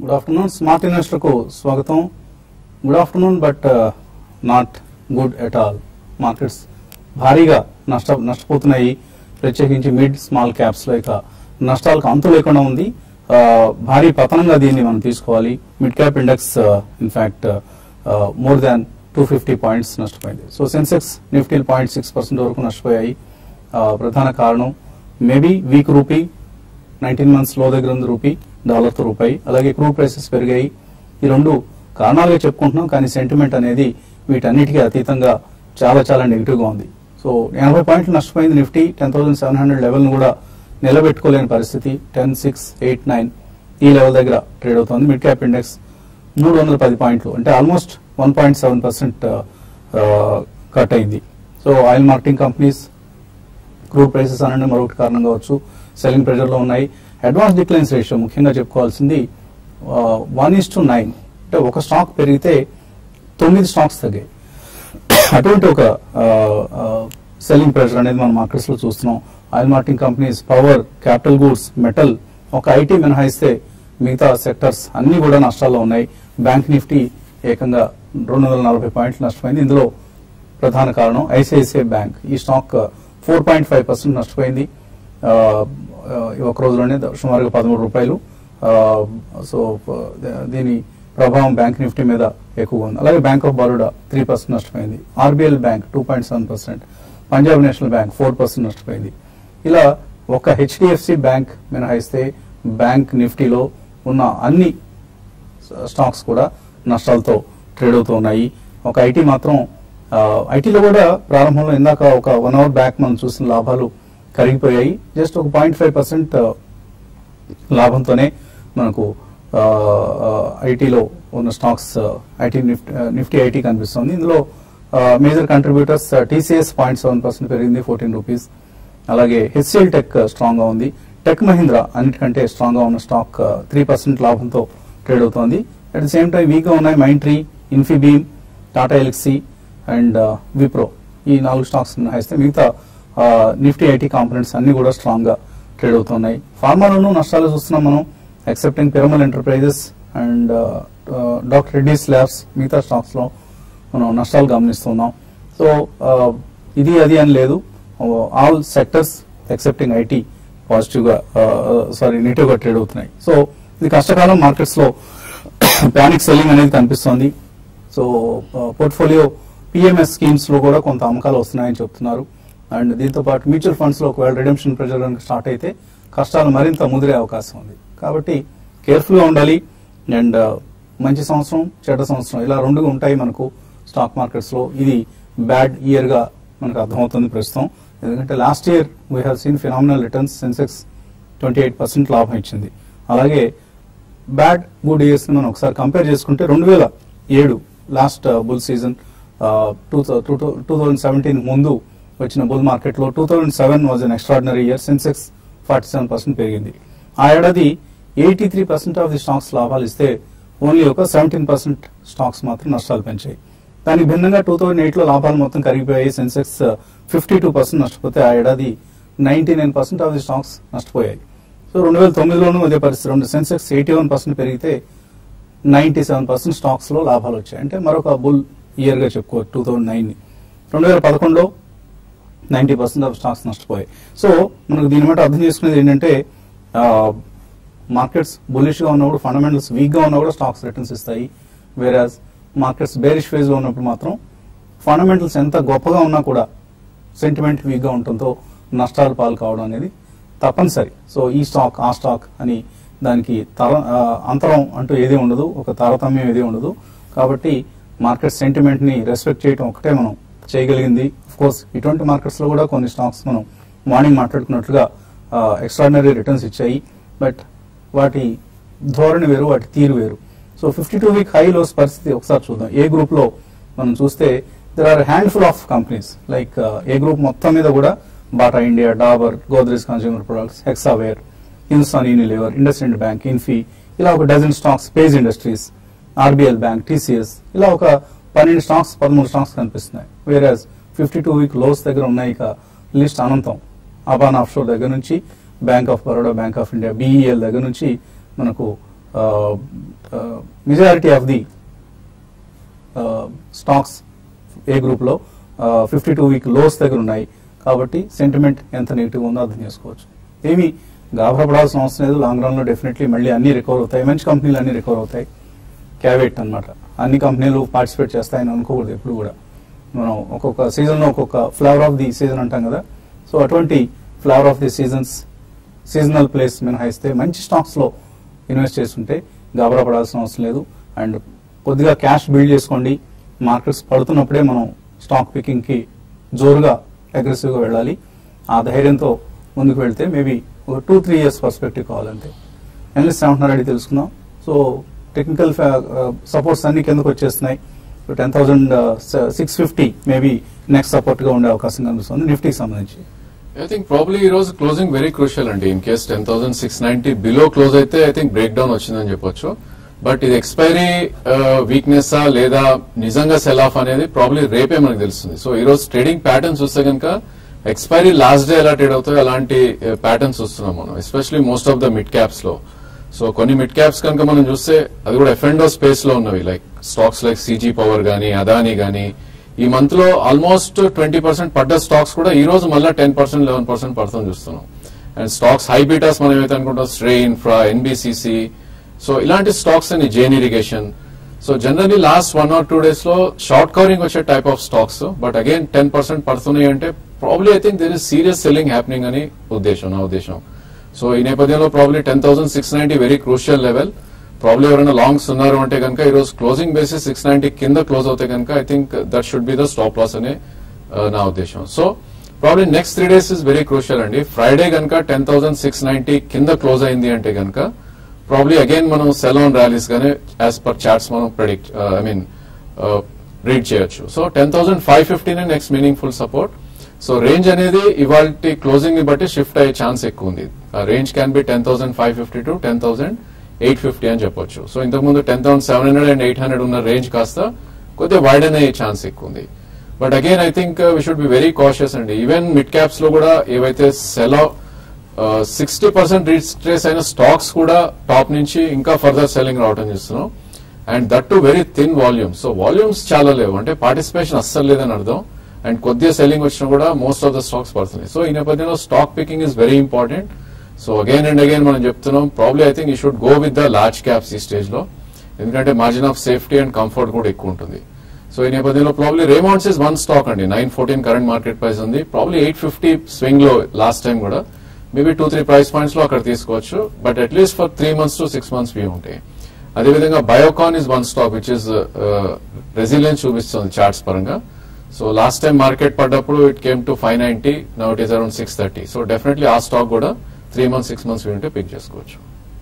Good afternoon smart investor కు స్వాగతం good afternoon but not good at all markets భారీగా నష్ట నష్టపోతున్నాయి ప్రత్యేకించి మిడ్ స్మాల్ క్యాప్స్ లో ఇక నష్టాలకు అంతు లేకుండా ఉంది ఆ, భారీ పతనంగా దీన్ని మనం తీసుకోవాలి mid cap index in fact more than two fifty points నష్టపోయింది so Sensex Nifty point six percent వరకు నష్టపోయాయి ఆ, ప్రధాన కారణం maybe weak rupee nineteen months లో దగ్గర ఉంది రూపీ డాలర్తో రూపాయి అలాగే క్రూడ్ ప్రైసెస్ పెరిగాయి ఈ రెండు కారణాలుగా చెప్పుకుంటున్నాం కానీ సెంటిమెంట్ అనేది వీటన్నిటికీ అతీతంగా చాలా చాలా నెగిటివ్ గా ఉంది సో ఎనభై పాయింట్లు నష్టపోయింది Nifty ten thousand seven hundred level ను కూడా నిలబెట్టుకోలేని పరిస్థితి టెన్ సిక్స్ ఎయిట్ నైన్ ఈ లెవెల్ దగ్గర ట్రేడ్ అవుతుంది మిడ్ క్యాప్ ఇండెక్స్ మూడు వందల పది పాయింట్లు అంటే almost one point seven percent cut అయింది so oil marketing companies crude prices అనండి మరొకటి కారణం కావచ్చు సెల్లింగ్ ప్రెషర్ లో ఉన్నాయి అడ్వాన్స్ డిక్లైన్స్ రేషియో ముఖ్యంగా చెప్పుకోవాల్సింది వన్ ఇస్ టు నైన్ అంటే ఒక స్టాక్ పెరిగితే తొమ్మిది స్టాక్స్ తగ్గాయి అటువంటి ఒక సెల్లింగ్ ప్రెషర్ అనేది మనం మార్కెట్స్ లో చూస్తున్నాం oil marketing companies power capital goods metal ఒక ఐటీ మినహాయిస్తే మిగతా సెక్టర్స్ అన్ని కూడా నష్టాల్లో ఉన్నాయి బ్యాంక్ నిఫ్టీ ఏకంగా రెండు వందల నలభై పాయింట్లు నష్టపోయింది ఇందులో ప్రధాన కారణం ఐసిఐసిఐ బ్యాంక్ ఈ stock four point five percent నష్టపోయింది ఆ, ఆ, ఈ ఒక రోజులోనే ద- సుమారుగా పదమూడు రూపాయలు ఆ, సో ప- ద- దీని ప్రభావం బ్యాంక్ నిఫ్టీ మీద ఎక్కువగా ఉంది అలాగే Bank of Baroda three percent నష్టపోయింది RBL Bank two point seven percent Punjab National Bank four percent నష్టపోయింది ఇలా ఒక హెచ్డిఎఫ్సి బ్యాంక్ మినహాయిస్తే బ్యాంక్ నిఫ్టీలో ఉన్న అన్ని స్టాక్స్ కూడా నష్టాలతో ట్రేడ్ అవుతూ ఉన్నాయి ఒక ఐటీ మాత్రం ఆ, ఐటీలో కూడా ప్రారంభంలో ఇందాక ఒక వన్ అవర్ బ్యాక్ మనం చూసిన లాభాలు కరిగిపోయాయి జస్ట్ ఒక పాయింట్ ఫైవ్ పర్సెంట్ లాభంతోనే మనకు ఆ, ఆ, ఐటీలో ఉన్న స్టాక్స్ ఆ, ఐటీ నిఫ్టీ ఆ, నిఫ్టీ ఐటీ కనిపిస్తుంది ఇందులో ఆ, మేజర్ కంట్రిబ్యూటర్స్ ఆ, టీసీఎస్ పాయింట్ సెవెన్ పర్సెంట్ పెరిగింది ఫోర్టీన్ రూపీస్ అలాగే హెచ్సిఎల్ టెక్ స్ట్రాంగ్ గా ఉంది టెక్ మహీంద్రా అన్నిటికంటే స్ట్రాంగ్ గా ఉన్న స్టాక్ త్రీ పర్సెంట్ లాభంతో ట్రేడ్ అవుతోంది at the same time weak గా ఉన్నాయి Mindtree Infibeam Tata Elxsi and Wipro ఈ నాలుగు స్టాక్స్ మినహాయిస్తే మిగతా నిఫ్టీ ఐటీ కాంపోనెంట్స్ అన్ని కూడా స్ట్రాంగ్ గా ట్రేడ్ అవుతున్నాయి ఫార్మాలోనూ నష్టాలు చూస్తున్నాం మనం excepting Piramal Enterprises and Doctor Reddy's Labs మిగతా స్టాక్స్ లో మనం నష్టాలు గమనిస్తున్నాం సో ఇది అది అని లేదు all sectors excepting IT positive గా సారీ నెగిటివ్ గా ట్రేడ్ అవుతున్నాయి సో ఇది కష్టకాలం మార్కెట్స్ లో ప్యానిక్ సెల్లింగ్ అనేది కనిపిస్తోంది సో పోర్ట్ఫోలియో పిఎంఎస్ స్కీమ్స్ లో కూడా కొంత అమ్మకాలు వస్తున్నాయని చెప్తున్నారు అండ్ దీంతో పాటు మ్యూచువల్ ఫండ్స్ లో ఒకవేళ రిడెంప్షన్ ప్రెజర్ కనుక స్టార్ట్ అయితే కష్టాలు మరింత ముదిరే అవకాశం ఉంది కాబట్టి కేర్ఫుల్ గా ఉండాలి అండ్ మంచి సంవత్సరం చెడ్డ సంవత్సరం ఇలా రెండుగా ఉంటాయి మనకు స్టాక్ మార్కెట్స్ లో ఇది బ్యాడ్ ఇయర్ గా మనకు అర్థమవుతుంది ప్రస్తుతం ఎందుకంటే last year we have seen phenomenal returns Sensex twenty eight percent లాభం ఇచ్చింది అలాగే బ్యాడ్ గుడ్ ఇయర్స్ ని మనం ఒకసారి కంపేర్ చేసుకుంటే రెండు వేల ఏడు last bull season two two thousand seventeen ముందు వచ్చిన బుల్ మార్కెట్ లో two thousand seven was an extraordinary year Sensex forty seven percent పెరిగింది ఆ ఏడాది eighty three percent of the stocks లాభాలు ఇస్తే ఓన్లీ ఒక సెవెంటీన్ పర్సెంట్ స్టాక్స్ మాత్రం నష్టాలు పెంచాయి దానికి భిన్నంగా టూ థౌజండ్ ఎయిట్ లో లాభాలు మొత్తం కరిగిపోయాయి సెన్సెక్స్ ఫిఫ్టీ టూ పర్సెంట్ నష్టపోతే ఆ ఏడాది ninety nine percent of the stocks నష్టపోయాయి సో రెండు వేల తొమ్మిదిలోనూ అదే పరిస్థితి రెండు సెన్సెక్స్ ఎయిటీ వన్ పర్సెంట్ పెరిగితే నైన్టీ సెవెన్ పర్సెంట్ స్టాక్స్ లో లాభాలు వచ్చాయి అంటే మరొక బుల్ ఇయర్ గా చెప్పుకోవచ్చు టూ థౌజండ్ నైన్ రెండు వేల పదకొండులో నైన్టీ పర్సెంట్ ఆఫ్ స్టాక్స్ నష్టపోయాయి సో మనకు దీని బట్టి అర్థం చేసుకునేది ఏంటంటే మార్కెట్స్ బులిష్ గా ఉన్నప్పుడు ఫండమెంటల్స్ వీక్ గా ఉన్నా కూడా స్టాక్స్ రిటర్న్స్ ఇస్తాయి వేరాజ్ మార్కెట్స్ బేరిష్ ఫేజ్ లో ఉన్నప్పుడు మాత్రం ఫండమెంటల్స్ ఎంత గొప్పగా ఉన్నా కూడా సెంటిమెంట్ వీక్ గా ఉండటంతో నష్టాలు పాలు కావడం అనేది తప్పనిసరి సో ఈ స్టాక్ ఆ స్టాక్ అని దానికి తర ఆ, అంతరం అంటూ ఏది ఉండదు ఒక తారతమ్యం ఏది ఉండదు కాబట్టి మార్కెట్ సెంటిమెంట్ ని రెస్పెక్ట్ చేయడం ఒకటే మనం చేయగలిగింది కోర్స్ ఇటువంటి మార్కెట్స్ లో కూడా కొన్ని స్టాక్స్ మనం మార్నింగ్ మాట్లాడుకున్నట్లుగా ఎక్స్ట్రాడినరీ రిటర్న్స్ ఇచ్చాయి బట్ వాటి ధోరణి వేరు వాటి తీరు వేరు so fifty two week high lows పరిస్థితి ఒకసారి చూద్దాం ఏ గ్రూప్ లో మనం చూస్తే there are handful of companies like A group మొత్తం మీద కూడా Bata India Dabur Godrej consumer products Hexaware Hindustan Unilever IndusInd Bank Infy ఇలా ఒక dozen stocks Page Industries RBL Bank TCS ఇలా ఒక పన్నెండు స్టాక్స్ పదమూడు స్టాక్స్ కనిపిస్తున్నాయి వేరేజ్ ఫిఫ్టీ టూ వీక్ లోస్ దగ్గర ఉన్నాయి ఇక లిస్ట్ అనంతం అబాన్ ఆఫ్ షోర్ దగ్గర నుంచి Bank of Baroda Bank of India BEL దగ్గర నుంచి మనకు majority of the stocks A గ్రూప్లో ఫిఫ్టీ టూ వీక్ లోస్ దగ్గర ఉన్నాయి కాబట్టి సెంటిమెంట్ ఎంత నెగిటివ్ ఉందో అర్థం చేసుకోవచ్చు ఏమీ గాభరపడాల్సిన అవసరం లేదు లాంగ్ రన్లో డెఫినెట్లీ మళ్ళీ అన్ని రికవర్ అవుతాయి మంచి కంపెనీలు అన్ని రికవర్ అవుతాయి క్యావేట్ అన్నమాట అన్ని కంపెనీలు పార్టిసిపేట్ చేస్తాయని అనుకోకూడదు ఎప్పుడు కూడా మనం ఒక్కొక్క సీజన్లో ఒక్కొక్క ఫ్లేవర్ ఆఫ్ ది సీజన్ అంటాం కదా సో అటువంటి flavour of the seasons seasonal plays మినహాయిస్తే మంచి స్టాక్స్లో ఇన్వెస్ట్ చేస్తుంటే గాబరా పడాల్సిన అవసరం లేదు అండ్ కొద్దిగా క్యాష్ బిల్డ్ చేసుకోండి మార్కెట్స్ పడుతున్నప్పుడే మనం స్టాక్ పికింగ్కి జోరుగా అగ్రెసివ్గా వెళ్ళాలి ఆ ధైర్యంతో ముందుకు వెళ్తే మేబీ ఒక టూ త్రీ ఇయర్స్ పర్స్పెక్టివ్ కావాలంతే ఎనలిస్ట్ ఏమంటున్నారు అడిగి తెలుసుకుందాం సో టెక్నికల్ సపోర్ట్స్ అన్ని కిందకు వచ్చేస్తున్నాయి ten thousand six fifty maybe next సపోర్ట్గా ఉండే అవకాశం కనిపిస్తుంది నిఫ్టీకి సంబంధించి ఐ థింక్ ప్రాబ్లీ ఈ రోజు క్లోజింగ్ వెరీ క్రూషియల్ అండి in case ten thousand six ninety below close అయితే ఐ థింక్ బ్రేక్ డౌన్ వచ్చిందని చెప్పొచ్చు బట్ ఇది ఎక్స్పైరీ వీక్నెస్ లేదా నిజంగా సెల్ ఆఫ్ అనేది ప్రాబ్లీ రేపే మనకు తెలుస్తుంది సో ఈ రోజు ట్రేడింగ్ ప్యాటర్న్స్ చూస్తే కనుక ఎక్స్పైరీ లాస్ట్ డే ఎలా ట్రేడ్ అవుతాయో అలాంటి ప్యాటర్న్స్ చూస్తున్నాం మనం especially most of the mid caps లో సో కొన్ని మిడ్ క్యాప్స్ కనుక మనం చూస్తే అది కూడా ఎఫ్ఎండో స్పేస్ లో ఉన్నవి like stocks like CG Power గానీ అదానీ గానీ ఈ మంత్ లో ఆల్మోస్ట్ ట్వంటీ పర్సెంట్ పడ్డ స్టాక్స్ కూడా ఈ రోజు మళ్ళీ టెన్ పర్సెంట్ లెవెన్ పర్సెంట్ పడుతుంది చూస్తున్నాం అండ్ స్టాక్స్ హై బీటాస్ మనం ఏమైతే అనుకుంటాం స్ట్రే ఇన్ఫ్రా ఎన్బిసిసి సో ఇలాంటి స్టాక్స్ అని Jain Irrigation so generally last one or two days లో షార్ట్ కవరింగ్ వచ్చే type of stocks but again ten percent పడుతున్నాయి అంటే probably I think there is serious selling happening అని ఉద్దేశం నా ఉద్దేశం సో ఈ నేపథ్యంలో probably ten thousand six ninety very crucial level probably ఎవరైనా లాంగ్స్ ఉన్నారు అంటే కనుక ఈ రోజు క్లోజింగ్ బేసిస్ సిక్స్ నైన్టీ కింద క్లోజ్ అవుతే కనుక I think that should be the stop loss అనే uh, నా ఉద్దేశం so probably next three days is very crucial అండి ఫ్రైడే కనుక టెన్ థౌసండ్ సిక్స్ నైన్టీ కింద క్లోజ్ అయింది అంటే కనుక ప్రాబ్లీ అగైన్ మనం సెల్ ఆన్ ర్యాలీస్ గానే యాజ్ పర్ చార్ట్స్ మనం ప్రెడిక్ట్ ఐ మీన్ రీడ్ చేయొచ్చు సో టెన్ థౌసండ్ ఫైవ్ ఫిఫ్టీనే next meaningful support so range అనేది ఇవాళ క్లోజింగ్ ని బట్టి షిఫ్ట్ అయ్యే ఛాన్స్ ఎక్కువ ఉంది range can be ten thousand five fifty to ten thousand eight fifty అని చెప్పొచ్చు సో ఇంతకుముందు ten thousand seven hundred and eight hundred ఉన్న రేంజ్ కాస్త కొద్దిగా వైడన్ అయ్యే ఛాన్స్ ఎక్కువ ఉంది but again I think we should be very cautious అండి ఈవెన్ మిడ్ క్యాప్స్ లో కూడా ఏవైతే సెల్ సిక్స్టీ పర్సెంట్ రీట్రేస్ అయిన స్టాక్స్ కూడా టాప్ నుంచి ఇంకా ఫర్దర్ సెల్లింగ్ రావడం చూస్తున్నాం and that to very thin volumes so volumes చాలా లేవు అంటే పార్టిసిపేషన్ అస్సలు లేదని అర్థం అండ్ కొద్దిగా సెల్లింగ్ వచ్చినా కూడా మోస్ట్ ఆఫ్ ద స్టాక్స్ పడుతున్నాయి సో ఈ నేపథ్యంలో stock picking is very important so again and again మనం చెప్తున్నాం probably I think you should go with the large caps ఈ స్టేజ్ లో ఎందుకంటే margin of safety and comfort కూడా ఎక్కువ ఉంటుంది సో ఈ నేపథ్యంలో probably Raymonds is one stock అండి nine fourteen current market price ఉంది ప్రాబ్లీ ఎయిట్ ఫిఫ్టీ స్వింగ్ లో లాస్ట్ టైం కూడా maybe two three price points లో అక్కడ తీసుకోవచ్చు but at least for three months to six months view ఉంటాయి అదేవిధంగా Biocon is one stock which is resilience చూపిస్తుంది charts పరంగా సో లాస్ట్ టైం మార్కెట్ పడ్డప్పుడు it came to five ninety now it is around six thirty so definitely ఆ stock కూడా three months six months view ఉంటే pick చేసుకోవచ్చు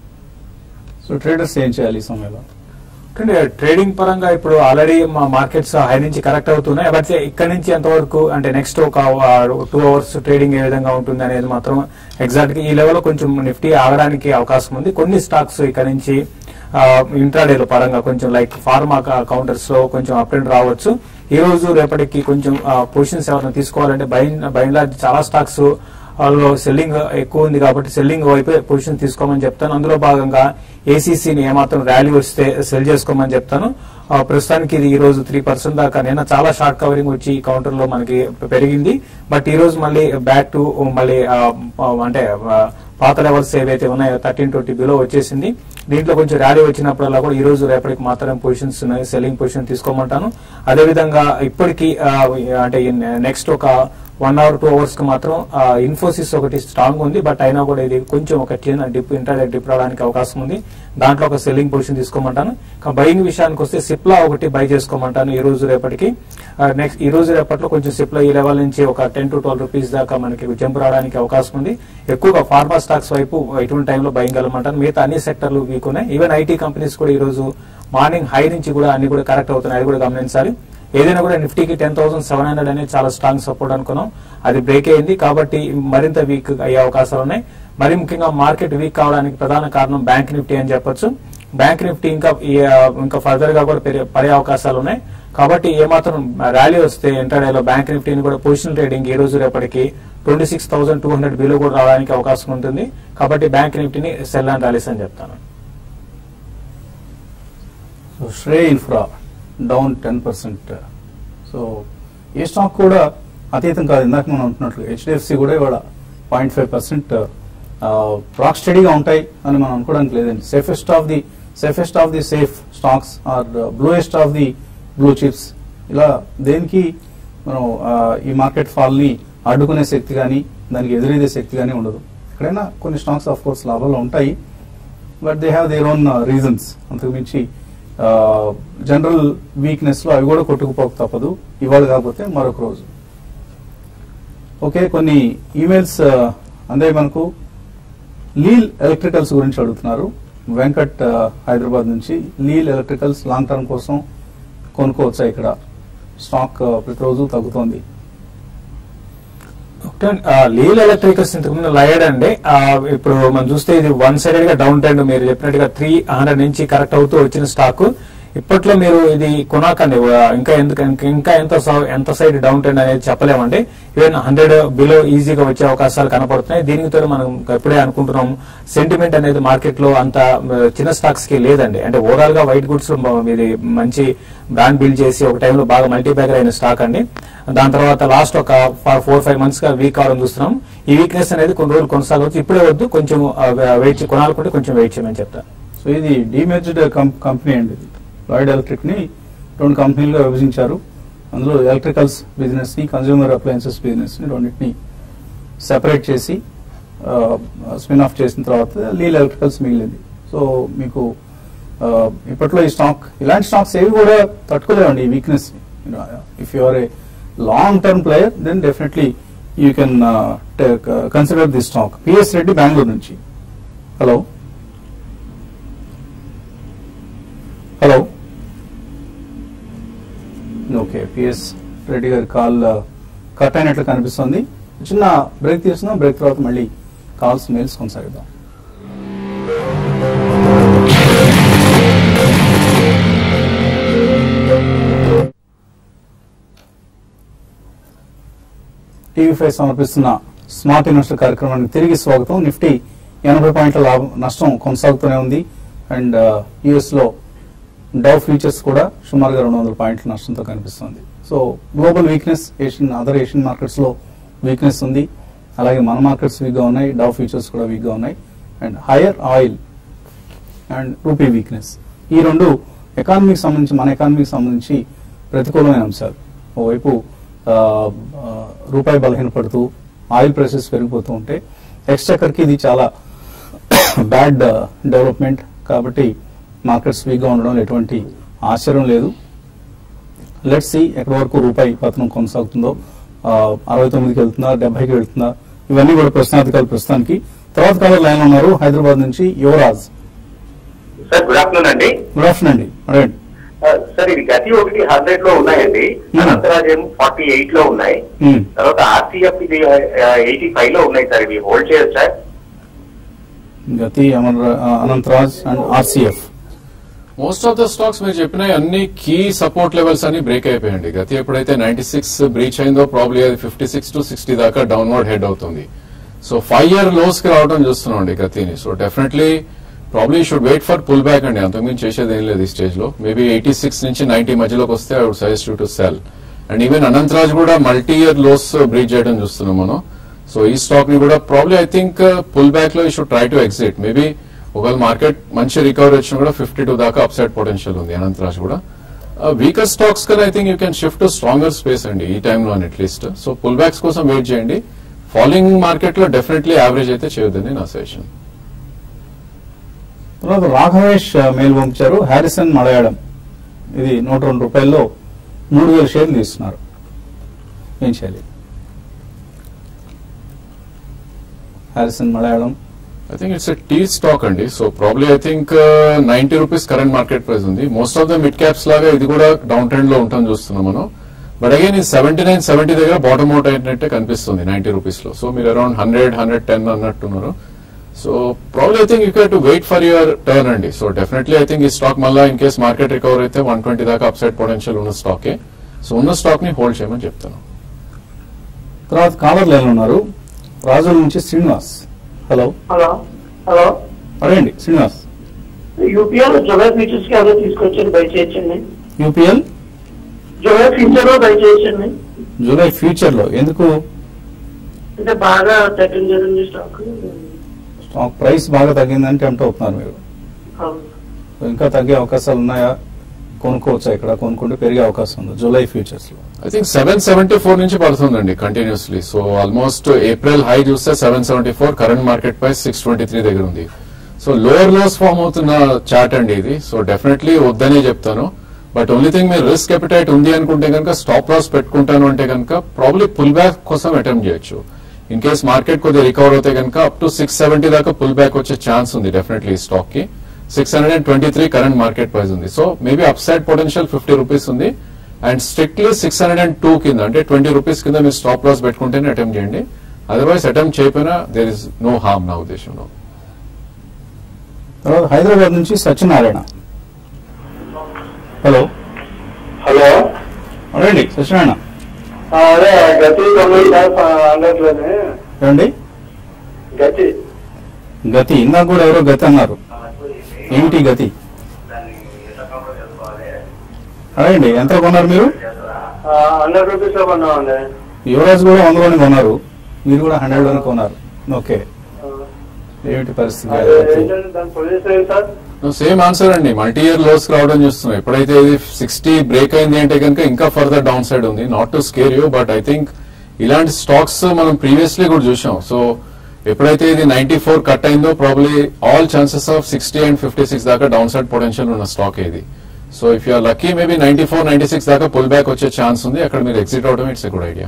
so traders ఏం చేయాలి ఈ సమయంలో అంటే ట్రేడింగ్ పరంగా ఇప్పుడు ఆల్రెడీ మా మార్కెట్స్ హై నుంచి కరెక్ట్ అవుతున్నాయి బట్ ఇక్కడ నుంచి ఎంతవరకు అంటే నెక్స్ట్ ఒక టూ అవర్స్ ట్రేడింగ్ ఏ విధంగా ఉంటుంది అనేది మాత్రం ఎగ్జాక్ట్ గా ఈ లెవెల్ కొంచెం నిఫ్టీ ఆగడానికి అవకాశం ఉంది కొన్ని స్టాక్స్ ఇక్కడ నుంచి ఇంట్రాడేల పరంగా కొంచెం లైక్ ఫార్మా కౌంటర్స్ లో కొంచెం అప్ అండ్ రావచ్చు ఈ రోజు రేపటికి కొంచెం పొజిషన్స్ ఎవరైనా తీసుకోవాలంటే బై బై లార్జ్ చాలా స్టాక్స్ లో సెల్లింగ్ ఎక్కువ ఉంది కాబట్టి సెల్లింగ్ వైపు పొజిషన్ తీసుకోమని చెప్తాను అందులో భాగంగా ఏసీసీని ఏమాత్రం ర్యాలీ వస్తే సెల్ చేసుకోమని చెప్తాను ఆ, ప్రస్తుతానికి ఇది ఈ రోజు త్రీ పర్సెంట్ దాకా నిన్న చాలా షార్ట్ కవరింగ్ వచ్చి ఈ కౌంటర్ లో మనకి పెరిగింది బట్ ఈ రోజు మళ్ళీ బ్యాక్ టు మళ్ళీ ఆ, ఆ, అంటే ఆ, పాత లెవెల్స్ ఏవైతే ఉన్నాయో థర్టీన్ ట్వంటీ బిలో వచ్చేసింది దీంట్లో కొంచెం ర్యాలీ వచ్చినప్పుడల్లా కూడా ఈ రోజు రేపటికి మాత్రం పొజిషన్స్ సెల్లింగ్ పొజిషన్ తీసుకోమంటాను అదేవిధంగా ఇప్పటికీ ఆ, అంటే నెక్స్ట్ ఒక వన్ అవర్ టూ అవర్స్ కి మాత్రం ఇన్ఫోసిస్ ఒకటి స్ట్రాంగ్ ఉంది బట్ అయినా కూడా ఇది కొంచెం ఒక చిన్న డిప్ ఇంటర్నెట్ డిప్ రావడానికి అవకాశం ఉంది దాంట్లో ఒక సెల్లింగ్ పొజిషన్ తీసుకోమంటాను బయింగ్ విషయానికి వస్తే సిప్లా ఒకటి బై చేసుకోమంటాను ఈ రోజు రేపటికి నెక్స్ట్ ఈ రోజు రేపట్లో కొంచెం సిప్లా ఈ లెవెల్ నుంచి ఒక టెన్ టు ట్వెల్వ్ రూపీస్ దాకా మనకి జంప్ రావడానికి అవకాశం ఉంది ఎక్కువగా ఫార్మా స్టాక్స్ వైపు ఇటువంటి టైంలో బయింగ్ వెళ్ళమంటాను మిగతా అన్ని సెక్టర్లు వీక్ ఉన్నాయి ఈవెన్ ఐటీ కంపెనీస్ కూడా ఈ రోజు మార్నింగ్ హై నుంచి కూడా అన్ని కూడా కరెక్ట్ అవుతున్నాయి అది కూడా గమనించాలి ఏదైనా కూడా నిఫ్టీకి టెన్ థౌసండ్ సెవెన్ హండ్రెడ్ అనేది చాలా స్ట్రాంగ్ సపోర్ట్ అనుకున్నాం అది బ్రేక్ అయింది కాబట్టి మరింత వీక్ అయ్యే అవకాశాలు ఉన్నాయి మరి ముఖ్యంగా మార్కెట్ వీక్ కావడానికి ప్రధాన కారణం బ్యాంక్ నిఫ్టీ అని చెప్పొచ్చు బ్యాంక్ నిఫ్టీ ఇంకా ఈ, ఆ, ఇంకా ఫర్దర్ గా కూడా పెరిగే- పడే అవకాశాలు ఉన్నాయి కాబట్టి ఏమాత్రం ర్యాలీ వస్తే ఇంటర్డేలో బ్యాంక్ నిఫ్టీని కూడా పొజిషన్ ట్రేడింగ్ ఈ రోజు రేపటికి twenty six thousand two hundred below కూడా రావడానికి అవకాశం ఉంటుంది కాబట్టి బ్యాంక్ నిఫ్టీని సెల్ అండ్ ర్యాలీస్ అని చెప్తాను so Srei infra down ten percent so ఏ స్టాక్ కూడా అతీతం కాదు ఇందాక మనం అంటున్నట్లు హెచ్డిఎఫ్సి కూడా ఇవాళ పాయింట్ ఫైవ్ పర్సెంట్ రాక్ స్టడీగా ఉంటాయి అని మనం అనుకోవడానికి లేదండి safest of the safest of the safe stocks are bluest of the blue chips ఇలా దేనికి మనం ఆ, ఈ మార్కెట్ ఫాల్ ని అడ్డుకునే శక్తి కానీ దానికి ఎదురీదే శక్తి కానీ ఉండదు ఎక్కడైనా కొన్ని స్టాక్స్ ఆఫ్ కోర్స్ లాభాలు ఉంటాయి but they have their own reasons అంతకుమించి జనరల్ వీక్నెస్ లో అవి కూడా కొట్టుకుపోక తప్పదు ఇవాళ కాకపోతే మరొక రోజు ఓకే కొన్ని ఈమెయిల్స్ అందే మనకు లీల్ ఎలక్ట్రికల్స్ గురించి అడుగుతున్నారు వెంకట్ ఆ, హైదరాబాద్ నుంచి లీల్ ఎలక్ట్రికల్స్ లాంగ్ టర్మ్ కోసం కొనుక్కోవచ్చా ఇక్కడ స్టాక్ ఆ, ప్రతిరోజు తగ్గుతోంది లీల్ ఎలక్ట్రికల్స్ ఇంతకుముందు లయడ్ అండి ఆ, ఇప్పుడు మనం చూస్తే ఇది వన్ సైడెడ్ గా డౌన్ ట్రెండ్ మీరు చెప్పినట్టుగా త్రీ హండ్రెడ్ నుంచి కరెక్ట్ అవుతూ వచ్చిన స్టాక్ ఇప్పట్లో మీరు ఇది కొనాకండి ఆ, ఇంకా ఎందుకు ఇంకా- ఇంకా ఎంత సౌ- ఎంత సైడ్ డౌన్ ట్రెండ్ అనేది చెప్పలేమండి ఈవెన్ హండ్రెడ్ బిలో ఈజీగా వచ్చే అవకాశాలు కనపడుతున్నాయి దీనితో మనం ఎప్పుడే అనుకుంటున్నాం సెంటిమెంట్ అనేది మార్కెట్ లో అంత ఆ, చిన్న స్టాక్స్ కి లేదండి అంటే ఓవరాల్ గా వైట్ గుడ్స్ ఇది మంచి బ్రాండ్ బిల్డ్ చేసి ఒక టైంలో బాగా మల్టీ బ్యాగర్ అయిన స్టాక్ అండి దాని తర్వాత లాస్ట్ ఒక ఫోర్ ఫైవ్ మంత్స్ గా వీక్ అవడం చూస్తున్నాం ఈ వీక్నెస్ అనేది కొన్ని రోజులు కొనసాగవచ్చు ఇప్పుడే వద్దు కొంచెం వెయిట్ కొనాలనుకుంటే కొంచెం వెయిట్ చేయమని చెప్తాను సో ఇది డిమెర్జ్డ్ కంపెనీ అండి ఇది లాయిడ్ ఎలక్ట్రిక్ ని రెండు కంపెనీలుగా విభజించారు అందులో ఎలక్ట్రికల్స్ బిజినెస్ ని కన్జ్యూమర్ అప్లయన్సెస్ బిజినెస్ ని రెండింటిని సెపరేట్ చేసి స్పిన్ ఆఫ్ చేసిన తర్వాత లీల్ ఎలక్ట్రికల్స్ మిగిలింది సో మీకు ఆ, ఇప్పట్లో ఈ స్టాక్ ఇలాంటి స్టాక్స్ ఏవి కూడా తట్టుకోలేవండి ఈ weakness if you are a long term player then definitely you can consider the stock P S Reddy Bengaluru నుంచి hello hello okay P S Reddy గారి కాల్ కట్ అయినట్లు కనిపిస్తుంది చిన్న బ్రేక్ తీసుకుందాం బ్రేక్ తర్వాత మళ్ళీ కాల్స్ మెయిల్స్ కొనసాగిద్దాం టీవీ ఫైవ్ సమర్పిస్తున్న స్మార్ట్ ఇన్వెస్టర్ కార్యక్రమానికి తిరిగి స్వాగతం నిఫ్టీ ఎనభై పాయింట్ల లాభం నష్టం కొనసాగుతూనే ఉంది అండ్ యుఎస్ లో డవ్ ఫ్యూచర్స్ కూడా సుమారుగా రెండు వందల పాయింట్ల నష్టంతో కనిపిస్తుంది so global weakness Asian other Asian markets లో వీక్నెస్ ఉంది అలాగే మన మార్కెట్స్ వీక్ గా ఉన్నాయి డవ్ ఫ్యూచర్స్ కూడా వీక్ గా ఉన్నాయి and higher oil and rupee weakness ఈ రెండు ఎకానమీకి సంబంధించి మన ఎకానమీకి సంబంధించి ప్రతికూలమైన అంశాలు ఓవైపు ఆ, ఆ, రూపాయి బలహీనపడుతూ ఆయిల్ ప్రైసెస్ పెరిగిపోతూ ఉంటే ఎక్స్చక్కర్కి ఇది చాలా బ్యాడ్ డెవలప్మెంట్ కాబట్టి మార్కెట్స్ వీక్గా ఉండడం ఎటువంటి ఆశ్చర్యం లేదు లెట్స్ సి ఎక్కడి వరకు రూపాయి పతనం కొనసాగుతుందో ఆ, అరవై తొమ్మిదికి వెళ్తుందా డెబ్బైకి వెళ్తుందా ఇవన్నీ కూడా ప్రశ్నార్థకాలు ప్రస్తుతానికి తర్వాత కాలర్ లైన్ ఉన్నారు హైదరాబాద్ నుంచి యువరాజ్ సార్ గుడ్ ఆఫ్టర్నూన్ అండి గుడ్ ఆఫ్టర్నూన్ అండి అడగండి ఆ, సార్ ఇది గతి ఒకటి హండ్రెడ్ లో ఉన్నాయండి Hmm. అనంతరాజ్ ఏమో ఫార్టీ ఎయిట్ లో ఉన్నాయి Hmm. తర్వాత ఆర్సీఎఫ్ ఇది ఎయిటీ ఫైవ్ లో ఉన్నాయి సార్ ఇవి హోల్డ్ చేయొచ్చు sir Gati Amar Anantraj and RCF most of the stocks మీరు చెప్పిన అన్ని కీ సపోర్ట్ లెవెల్స్ అన్ని బ్రేక్ అయిపోయాయండి గతి ఎప్పుడైతే నైన్టీ సిక్స్ బ్రీచ్ అయిందో ప్రాబ్లీ అది ఫిఫ్టీ సిక్స్ టు సిక్స్టీ దాకా డౌన్వర్డ్ హెడ్ అవుతుంది సో ఫైవ్ ఇయర్ లోస్ కి రావడం చూస్తున్నాం అండి గతిని so definitely probably should wait for pull back అండి అంతకుమించి చేసేది ఏం లేదు ఈ స్టేజ్ లో మేబీ ఎయిటీ సిక్స్ నుంచి నైన్టీ మధ్యలోకి వస్తే I would suggest to sell and even Anantraj కూడా మల్టీ ఇయర్ లోస్ బ్రీచ్ చేయడం చూస్తున్నాం మనం సో ఈ స్టాక్ ని కూడా probably I think pull back లో you should try to exit maybe ఒకవేళ మార్కెట్ మంచి రికవరీ వచ్చినా కూడా ఫిఫ్టీ టూ దాకా అప్సైడ్ పొటెన్షియల్ ఉంది అనంతరాజ్ కూడా వీకర్ స్టాక్స్ కన్నా I think you can shift to stronger space అండి ఈ టైంలో అట్లీస్ట్ సో పుల్ బ్యాక్స్ కోసం వెయిట్ చేయండి ఫాలోయింగ్ మార్కెట్ లో డెఫినెట్లీ యావరేజ్ అయితే చేయొద్దని నా సజెషన్ తర్వాత రాఘవేష్ ఆ, మెయిల్ పంపించారు హ్యారిసన్ మలయాళం ఇది నూట రెండు రూపాయల్లో మూడు వేల షేర్లు తీస్తున్నారు ఏం చేయాలి Harrison Malayalam I think it's tea stock అండి so probably I think ninety rupees current market price ఉంది most of the mid caps లాగా ఇది కూడా డౌన్ ట్రెండ్ లో ఉంటుంది చూస్తున్నాం మనం బట్ అగైన్ ఇది సెవెంటీ నైన్ సెవెంటీ దగ్గర బాటమ్ అవుట్ అయినట్టే కనిపిస్తుంది నైన్టీ రూపీస్ లో సో మీరు అరౌండ్ హండ్రెడ్ హండ్రెడ్ టెన్ అన్నట్టున్నారు so probably I think you got to wait for your turn అండి సో డెఫినెట్లీ ఐ థింక్ ఈ స్టాక్ మళ్ళీ ఇన్ కేస్ మార్కెట్ రికవర్ అయితే వన్ ట్వంటీ దాకా అప్సైడ్ పొటెన్షియల్ ఉన్న స్టాకే సో ఉన్న స్టాక్ ని హోల్డ్ చేయమని చెప్తాను తర్వాత కాలర్ లైన్ ఉన్నారు రాజుల నుంచి శ్రీనివాస్ హలో హలో హలో అడగండి శ్రీనివాస్ యూపీఎల్ జొగా ఫీచర్స్ కి ఏమైనా తీసుకొచ్చారు బై చేయొచ్చండి యూపీఎల్ జొగా ఫీచర్ లో బై చేయొచ్చండి జూలై ఫ్యూచర్ లో ఎందుకు అంటే బాగా తగ్గింది కదండి స్టాక్ స్టాక్ ప్రైస్ బాగా తగ్గిందని టెంప్ట్ అవుతున్నారు మీరు అవును ఇంకా తగ్గే అవకాశాలు ఉన్నాయా కొనుక్కోవచ్చా ఇక్కడ కొనుక్కుంటే పెరిగే అవకాశం ఉంది జూలై ఫ్యూచర్స్ లో I think seven seventy four నుంచి పడుతుందండి continuously so almost April high చూస్తే seven seventy four current market price six twenty three దగ్గర ఉంది సో లోవర్ లోస్ ఫామ్ అవుతున్న చార్ట్ అండి ఇది సో డెఫినెట్లీ వద్దనే చెప్తాను బట్ ఓన్లీ థింగ్ మీరు రిస్క్ ఎపిటైట్ ఉంది అనుకుంటే కనుక స్టాప్ లాస్ పెట్టుకుంటాను అంటే కనుక ప్రాబ్లీ పుల్ బ్యాక్ కోసం అటెంప్ట్ చేయొచ్చు ఇన్ కేస్ మార్కెట్ కొద్దిగా రికవర్ అవుతే కనుక అప్ టు సిక్స్ సెవెంటీ దాకా పుల్ బ్యాక్ వచ్చే ఛాన్స్ ఉంది డెఫినెట్లీ ఈ స్టాక్ కి six hundred and twenty three current market price ఉంది so maybe upside potential fifty rupees ఉంది and strictly six hundred and two కింద అంటే ట్వంటీ రూపీస్ కింద మీరు స్టాప్ లాస్ పెట్టుకుంటేనే అటెంప్ట్ చేయండి అదర్వైజ్ అటెంప్ట్ చేయకపోయినా దేర్ ఇస్ నో హార్మ్ నా ఉద్దేశంలో తర్వాత హైదరాబాద్ నుంచి సత్యనారాయణ హలో హలో అడండి సత్యనారాయణ ఆ, అదే గతి తొమ్మిది సార్ అందట్లేని ఏమండి గతి గతి ఇందాక కూడా ఎవరో గతి అన్నారు ఏంటి గతి అడండి ఎంత కొన్నారు మీరు హండ్రెడ్ రూపీస్ లో కొన్నామండి యువరాజ్ కూడా వందలోనే కొన్నారు మీరు కూడా హండ్రెడ్ లోనే కొన్నారు ఓకే ఏమిటి పరిస్థితి అదే ఏంటంటే దాని పొజిషన్ ఏంటి సార్ సేమ్ ఆన్సర్ అండి మల్టీ ఇయర్ లోస్ రావడం చూస్తున్నాం ఎప్పుడైతే ఇది సిక్స్టీ బ్రేక్ అయింది అంటే కనుక ఇంకా ఫర్దర్ డౌన్ సైడ్ ఉంది not to scare you but I think ఇలాంటి స్టాక్స్ మనం ప్రీవియస్లీ కూడా చూసాం సో ఎప్పుడైతే ఇది నైన్టీ ఫోర్ కట్ అయిందో probably all chances of sixty and fifty six దాకా డౌన్ సైడ్ పొటెన్షియల్ ఉన్న స్టాక్ ఇది so if you're lucky maybe ninety four ninety six దాకా పుల్ బ్యాక్ వచ్చే ఛాన్స్ ఉంది అక్కడ మీరు ఎగ్జిట్ అవడం ఇట్స్ ఎ గుడ్ ఐడియా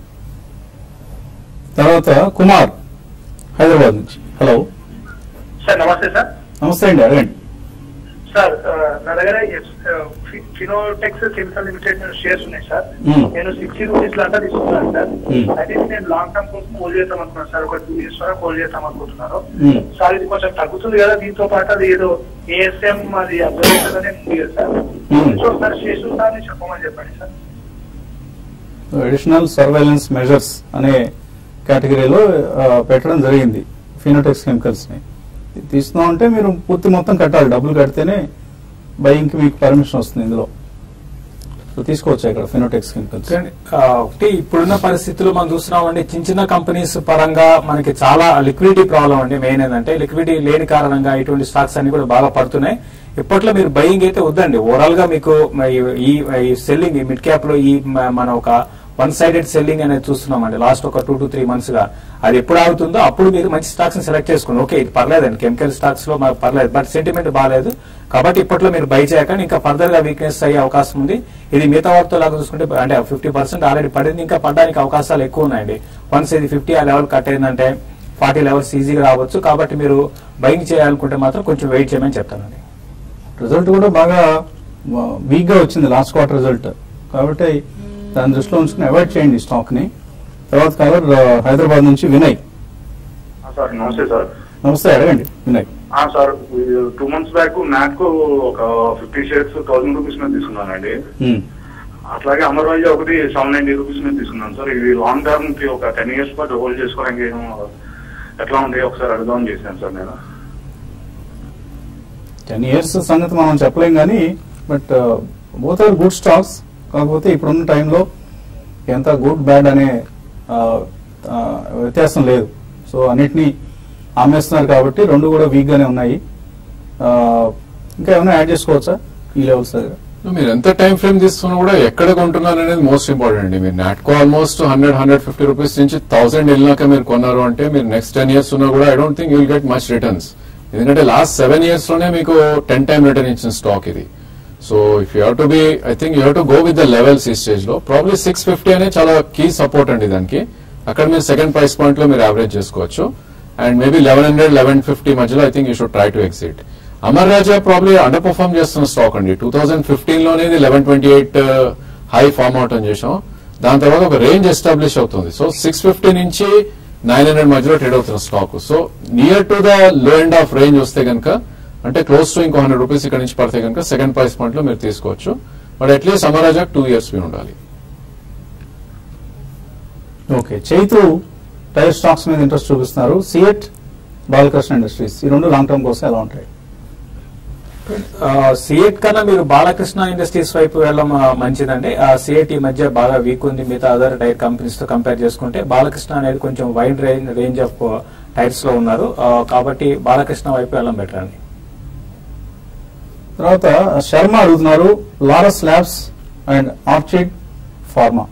తర్వాత కుమార్ హైదరాబాద్ నుంచి హలో సార్ నమస్తే సార్ నమస్తే అండి అడగండి సార్ ఆ, నా దగ్గర ఫినోటెక్స్ కెమికల్ లిమిటెడ్ షేర్స్ ఉన్నాయి సార్ మ్మ్. నేను సిక్స్టీ రూపీస్ లాంటి తీసుకున్నాను సార్ మ్మ్. అయితే నేను లాంగ్ టర్మ్ కోసం హోల్డ్ చేద్దాం అనుకున్నాను సార్ ఒక టూ ఇయర్స్ వరకు హోల్డ్ చేద్దాం అనుకుంటున్నాను మ్మ్. సార్ ఇది కొంచెం తగ్గుతుంది కదా దీంతో పాటు అది ఏదో ఏఎస్ఎం అది అబ్జర్వేషన్ అనే ఉంది కదా సార్ మ్మ్. సో సార్ శేషు సార్ ని చెప్పమని చెప్పండి సార్ అడిషనల్ సర్వైలెన్స్ మెజర్స్ అనే కేటగిరీలో ఆ, పెట్టడం జరిగింది ఫినోటెక్స్ కెమికల్స్ ని తీసుకున్నాం అంటే మీరు పూర్తి మొత్తం కట్టాలి డబ్బులు కడితేనే బయింగ్ కి మీకు పర్మిషన్ వస్తుంది ఇందులో సో తీసుకోవచ్చు ఇక్కడ ఫినోటెక్స్ కెమికల్స్ కానీ, ఆ, ఒకటి ఇప్పుడున్న పరిస్థితుల్లో మనం చూస్తున్నామండి చిన్న చిన్న కంపెనీస్ పరంగా మనకి చాలా లిక్విడిటీ ప్రాబ్లం అండి మెయిన్ ఏంటంటే లిక్విడిటీ లేని కారణంగా ఇటువంటి స్టాక్స్ అన్ని కూడా బాగా పడుతున్నాయి ఇప్పట్లో మీరు బయింగ్ అయితే వద్దండి ఓవరాల్ గా మీకు ఈ- ఈ ఈ సెల్లింగ్ ఈ మిడ్ క్యాప్ లో ఈ మ- మన ఒక వన్ సైడెడ్ సెల్లింగ్ అనేది చూస్తున్నామండి లాస్ట్ ఒక టూ టు త్రీ మంత్స్ గా అది ఎప్పుడు ఆగుతుందో అప్పుడు మీరు మంచి స్టాక్స్ ని సెలెక్ట్ చేసుకోండి ఓకే ఇది పర్లేదండి కెమికల్ స్టాక్స్ లో మాకు పర్లేదు బట్ సెంటిమెంట్ బాగాలేదు కాబట్టి ఇప్పట్లో మీరు బై చేయకండి ఇంకా ఫర్దర్ గా వీక్నెస్ అయ్యే అవకాశం ఉంది ఇది మిగతా వాటితో లాగా చూసుకుంటే అంటే ఫిఫ్టీ పర్సెంట్ ఆల్రెడీ పడింది ఇంకా పడడానికి అవకాశాలు ఎక్కువ ఉన్నాయండి వన్స్ ఇది ఫిఫ్టీ ఆ లెవెల్ కట్ అయిందంటే ఫార్టీ లెవెల్స్ ఈజీగా రావచ్చు కాబట్టి మీరు బయింగ్ చేయాలనుకుంటే మాత్రం కొంచెం వెయిట్ చేయమని చెప్తానండి రిజల్ట్ కూడా బాగా వీక్ గా వచ్చింది లాస్ట్ క్వార్టర్ రిజల్ట్ కాబట్టి దాని దృష్టిలో ఉంచుకుని అవాయిడ్ చేయండి ఈ స్టాక్ ని తర్వాత కలర్ హైదరాబాద్ నుంచి వినయ్ సార్ నమస్తే సార్ నమస్తే అడగండి వినయ్ ఆ, సార్ టూ మంత్స్ బ్యాక్ మ్యాక్ ఒక ఫిఫ్టీ షేర్స్ థౌసండ్ రూపీస్ మీద తీసుకున్నానండి ఉమ్. అట్లాగే అమర్ రాజు ఒకటి సెవెన్ నైన్టీ రూపీస్ మీద తీసుకున్నాను సార్ ఇది లాంగ్ టర్మ్ కి ఒక టెన్ ఇయర్స్ పాటు హోల్డ్ చేసుకోవడానికి ఏం ఎట్లా ఉంది ఒకసారి అడుగుదామని చేశాను సార్ నేను టెన్ ఇయర్స్ సంగతి మనం చెప్పలేం కానీ but both are good stocks కాకపోతే ఇప్పుడున్న టైంలో ఎంత గుడ్ బ్యాడ్ అనే ఆ, ఆ, వ్యత్యాసం లేదు సో అన్నిటినీ అమ్మేస్తున్నారు కాబట్టి రెండు కూడా వీక్ గానే ఉన్నాయి ఆ, ఇంకా ఏమైనా యాడ్ చేసుకోవచ్చా ఈ లెవెల్స్ దగ్గర మీరు ఎంత టైం ఫ్రేమ్ తీసుకున్నా కూడా ఎక్కడ కొంటున్నారు అనేది మోస్ట్ ఇంపార్టెంట్ అండి మీరు Natco almost hundred hundred fifty rupees నుంచి థౌసండ్ వెళ్ళినాక మీరు కొన్నారు అంటే మీరు నెక్స్ట్ టెన్ ఇయర్స్ ఉన్నా కూడా I don't think you'll get much returns ఎందుకంటే లాస్ట్ సెవెన్ ఇయర్స్ లోనే మీకు టెన్ టైమ్ రిటర్న్ ఇచ్చిన స్టాక్ ఇది so if you to be I think you to go with the levels ఈ స్టేజ్ లో probably six fifty అనే చాలా key support అండి దానికి అక్కడ మీరు సెకండ్ ప్రైస్ పాయింట్ లో మీరు యావరేజ్ చేసుకోవచ్చు and maybe eleven hundred eleven fifty మధ్యలో I think you should try to exit Amara Raja probably under perform చేస్తున్న స్టాక్ అండి టూ థౌసండ్ ఫిఫ్టీన్ లోనే ఇది eleven twenty eight high form out అని చేసాం దాని తర్వాత ఒక రేంజ్ ఎస్టాబ్లిష్ అవుతుంది సో సిక్స్ ఫిఫ్టీ నుంచి నైన్ హండ్రెడ్ మధ్యలో ట్రేడ్ అవుతున్న stock so near to the low end of range వస్తే కనుక అంటే క్లోజ్ టు ఇంకో హండ్రెడ్ రూపీస్ ఇక్కడ నుంచి పడితే కనుక సెకండ్ ప్రైస్ పాయింట్ లో మీరు తీసుకోవచ్చు but at least Amara Raja two years మీ ఉండాలి ఓకే చైతు టైర్ స్టాక్స్ మీద ఇంట్రెస్ట్ చూపిస్తున్నారు సిఎట్ బాలకృష్ణ ఇండస్ట్రీస్ ఈ రెండు లాంగ్ టర్మ్ కోసం ఎలా ఉంటాయి సిఎట్ కన్నా మీరు బాలకృష్ణ ఇండస్ట్రీస్ వైపు వెళ్ళడం ఆ, మంచిదండి ఆ సిఎట్ ఈ మధ్య బాగా వీక్ ఉంది మిగతా అదర్ టైర్ కంపెనీస్ తో కంపేర్ చేసుకుంటే బాలకృష్ణ అనేది కొంచెం wide range range of tyres లో ఉన్నారు ఆ, కాబట్టి బాలకృష్ణ వైపు వెళ్ళడం బెటర్ అండి తర్వాత శర్మ అడుగుతున్నారు లారస్ ల్యాబ్స్ అండ్ ఆర్చిడ్ ఫార్మా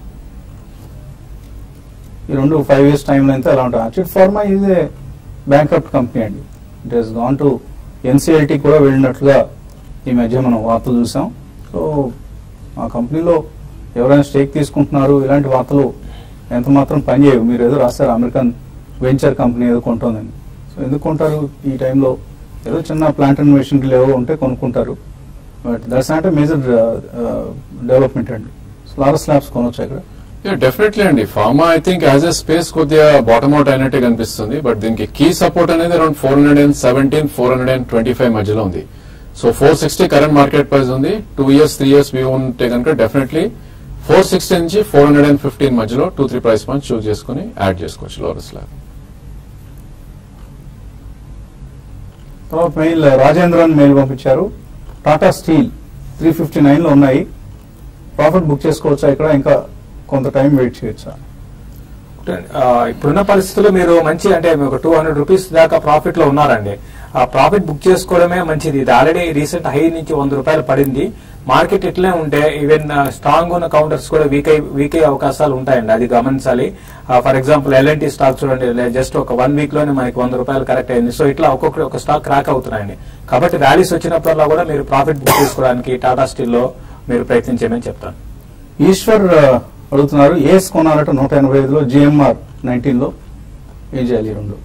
ఈ రెండు ఫైవ్ ఇయర్స్ టైంలో అయితే ఎలా ఉంటాయి Orchid Pharma is a bankrupt company అండి it has gone to NCLT కూడా వెళ్ళినట్లుగా ఈ మధ్య మనం వార్తలు చూసాం సో ఆ కంపెనీలో ఎవరైనా స్టేక్ తీసుకుంటున్నారు ఇలాంటి వార్తలు ఎంత మాత్రం పనిచేయవు మీరు ఏదో రాస్తారు అమెరికన్ వెంచర్ కంపెనీ ఏదో కొంటుందని సో ఎందుకు కొంటారు ఈ టైంలో ఏదో చిన్న ప్లాంట్ అండ్ మెషినరీ ఏవో ఉంటే కొనుక్కుంటారు but that's not major development అండి లారస్ ల్యాబ్స్ కొనొచ్చు ఇక్కడ డెఫినెట్లీ అండి pharma I think as a space కొద్దిగా బాటమ్ అవుట్ అయినట్టే కనిపిస్తుంది బట్ దీనికి కీ సపోర్ట్ అనేది around four hundred and seventeen four hundred and twenty five మధ్యలో ఉంది so four sixty current market price ఉంది two years three years view ఉంటే కనుక డెఫినెట్లీ ఫోర్ సిక్స్టీ నుంచి ఫోర్ హండ్రెడ్ అండ్ ఫిఫ్టీన్ మధ్యలో two three price points choose చేసుకుని add చేసుకోవచ్చు Laurus lab తర్వాత మెయిల్ రాజేంద్రన్ మెయిల్ పంపించారు Tata Steel three fifty nine లో ఉన్నాయి ప్రాఫిట్ బుక్ చేసుకోవచ్చా ఇక్కడ ఇంకా కొంత టైం వెయిట్ చేయొచ్చా ఆ, ఇప్పుడున్న పరిస్థితుల్లో మీరు మంచి అంటే మీకు టూ హండ్రెడ్ రూపీస్ దాకా ప్రాఫిట్ లో ఉన్నారండి ఆ ప్రాఫిట్ బుక్ చేసుకోవడమే మంచిది ఇది ఆల్రెడీ రీసెంట్ హై నుంచి వంద రూపాయలు పడింది మార్కెట్ ఇట్లే ఉంటే ఈవెన్ స్ట్రాంగ్ ఉన్న కౌంటర్స్ కూడా వీక్ అయి వీక్ అయ్యే అవకాశాలు ఉంటాయండి అది గమనించాలి ఫర్ ఎగ్జాంపుల్ ఎల్ఎన్టీ స్టాక్ చూడండి జస్ట్ ఒక వన్ వీక్ లోనే మనకి వంద రూపాయలు కరెక్ట్ అయింది సో ఇట్లా ఒక్కొక్క ఒక స్టాక్ క్రాక్ అవుతున్నాయండి కాబట్టి ర్యాలీస్ వచ్చినప్పుడల్లా కూడా మీరు ప్రాఫిట్ బుక్ చేసుకోవడానికి టాటా స్టీల్ లో మీరు ప్రయత్నించమని చెప్తాను ఈశ్వర్ ఆ, అడుగుతున్నారు ఏస్ కొనాలట నూట ఎనభై ఐదులో జిఎంఆర్ నైన్టీన్ లో ఏం చేయాలి ఈ రెండు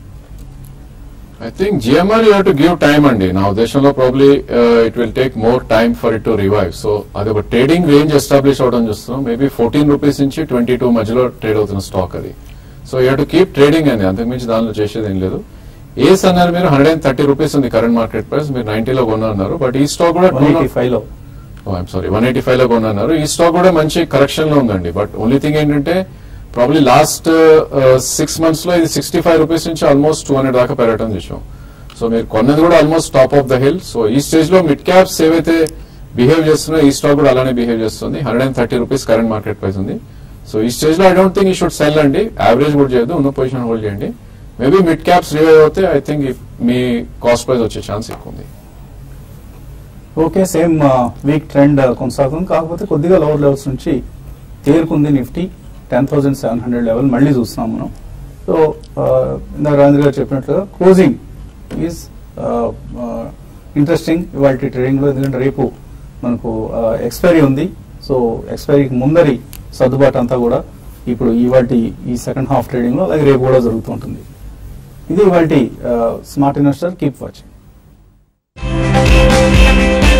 I think GMR you to give time అండి నా ఉద్దేశంలో probably it will take more time for it to revive so అది ఒక ట్రేడింగ్ రేంజ్ ఎస్టాబ్లిష్ అవడం చూస్తున్నాం మేబీ ఫోర్టీన్ రూపీస్ నుంచి ట్వంటీ టూ మధ్యలో ట్రేడ్ అవుతున్న స్టాక్ అది so you to keep trading అండి అంతకుమించి దానిలో చేసేది ఏం లేదు ఏస్ అన్నారు మీరు హండ్రెడ్ అండ్ థర్టీ రూపీస్ ఉంది కరెంట్ మార్కెట్ ప్రైస్ మీరు నైన్టీలో కొన్నారు బట్ ఈ స్టాక్ కూడా వన్ ఎయిటీ ఫైవ్ లో I'm sorry one eighty five లో కొన్నారు ఈ స్టాక్ కూడా మంచి కరెక్షన్ లో ఉందండి బట్ ఓన్లీ థింగ్ ఏంటంటే ప్రాబ్లీ లాస్ట్ సిక్స్ మంత్స్ లో ఇది సిక్స్టీ ఫైవ్ రూపీస్ నుంచి ఆల్మోస్ట్ టూ హండ్రెడ్ దాకా పెరగటం చూసాం సో మీరు కొన్నది కూడా almost top of the hill so ఈ స్టేజ్ లో మిడ్ క్యాప్స్ ఏవైతే బిహేవ్ చేస్తున్నాయో ఈ స్టాక్ కూడా అలానే బిహేవ్ చేస్తుంది hundred and thirty rupees current market price ఉంది సో ఈ స్టేజ్ లో ఐ డోంట్ థింక్ ఈ షుడ్ సెల్ అండి యావరేజ్ కూడా చేయొద్దు ఉన్న పొజిషన్ హోల్డ్ చేయండి మేబీ మిడ్ క్యాప్స్ రివైవ్ అవుతే ఐ థింక్ మీ కాస్ట్ ప్రైస్ వచ్చే ఛాన్స్ ఎక్కువ ఉంది ఓకే సేమ్ వీక్ ట్రెండ్ కొనసాగుతుంది కాకపోతే కొద్దిగా లోవర్ లెవెల్స్ నుంచి తేరుకుంది Nifty ten thousand seven hundred level మళ్ళీ చూస్తున్నాం మనం సో ఇందాక రాజేంద్ర గారు చెప్పినట్లుగా క్లోజింగ్ ఈజ్ ఇంట్రెస్టింగ్ ఇవాళ ట్రేడింగ్ లో ఎందుకంటే రేపు మనకు ఎక్స్పైరీ ఉంది సో ఎక్స్పైరీకి ముందరి సర్దుబాటు అంతా కూడా ఇప్పుడు ఇవాటి ఈ సెకండ్ హాఫ్ ట్రేడింగ్ లో అలాగే రేపు కూడా జరుగుతూ ఉంటుంది ఇది ఇవాటి స్మార్ట్ ఇన్వెస్టర్ కీప్ వాచింగ్